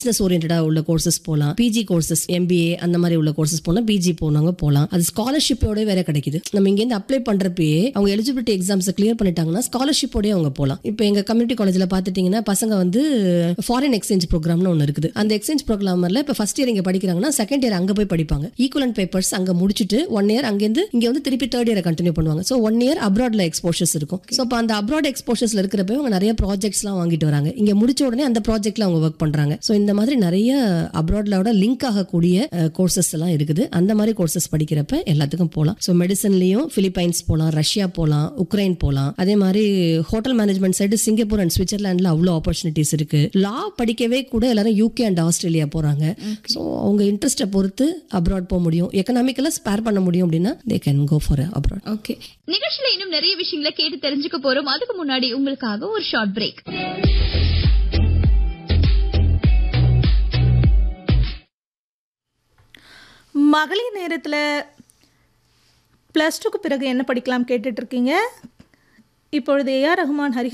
business ஓரியன்டா உள்ள courses போகலாம் PG courses MBA அந்த மாதிரி உள்ள கோர்சஸ் போகலாம் பிஜி போனவங்க போகலாம் அது ஸ்காலர்ஷிப்போட வேற கிடைக்குது நம்ம இங்கேருந்து அப்ளை பண்றப்பயே அவங்க எலிஜிபிலிட்டி எக்ஸாம்ஸ் கிளியர் பண்ணிட்டாங்கன்னா ஸ்காலர்ஷிப்போடய அவங்க போகலாம் இப்போ எங்க கம்யூனிட்டி காலேஜ்ல பார்த்துட்டீங்கன்னா பசங்க வந்து ஃபாரின் எக்ஸ்சேஞ்ச் ப்ரோக்ராம்னு ஒன்று இருக்குது அந்த எக்ஸ்சேஞ்ச் ப்ரோக்ராம்ல இப்போ ஃபர்ஸ்ட் இயர் இங்க படிக்கிறாங்கன்னா செகண்ட் இயர் அங்க போய் படிப்பாங்க ஈக்குவலன் பேப்பர்ஸ் அங்க முடிச்சுட்டு ஒன் இயர் அங்கேருந்து இங்க வந்து திருப்பி தேர்ட் இயர் கண்டினியூ பண்ணுவாங்க ஸோ ஒன் இயர் அப்ராட்ல எக்ஸ்போஷர்ஸ் இருக்கும் ஸோ இப்போ அந்த அப்ராட் எக்ஸ்போஷர்ஸ்ல இருக்கிறப்ப அவங்க நிறைய ப்ராஜெக்ட்ஸ்லாம் வாங்கிட்டு வராங்க இங்க முடிச்ச உடனே அந்த ப்ராஜெக்ட்ல அவங்க ஒர்க் பண்றாங்க ஸோ இந்த மாதிரி நிறைய அப்ராட்லோட லிங்க் ஆகக்கூடிய கோர்சஸ் எல்லாம் இருக்குது அந்த மாதிரி கோர்சஸ் படிக்கிறப்ப எல்லாத்துக்கும் போகலாம் ஸோ மெடிசன்லயும் பிலிப்பைன்ஸ் போகலாம் ரஷ்யா போகலாம் உக்ரைன் போகலாம் அதே மாதிரி hotel management side Singapore and சுவிட்சர்லாண்டில் அவ்வளோ ஆப்பர்ச்சுனிட்டிஸ் இருக்கு லா படிக்கவே கூட எல்லாரும் யூகே அண்ட் ஆஸ்திரேலியா போறாங்க ஸோ அவங்க இன்ட்ரெஸ்ட்டை பொறுத்து அப்ராட் போக முடியும் எக்கனாமிக்கலாக ஸ்பேர் பண்ண முடியும் அப்படின்னா they can go for abroad okay நிகழ்ச்சியில இன்னும் நிறைய விஷயங்களை கேட்டு தெரிஞ்சுக்க போறோம் அதுக்கு முன்னாடி உங்களுக்காக ஒரு ஷார்ட் பிரேக் மகளிர் நேரத்தில் ப்ளஸ் டூக்கு பிறகு என்ன படிக்கலாம் கேட்டுட்டு இருக்கீங்க இப்பொழுது ஏஆர் ரஹ்மான் ஹரி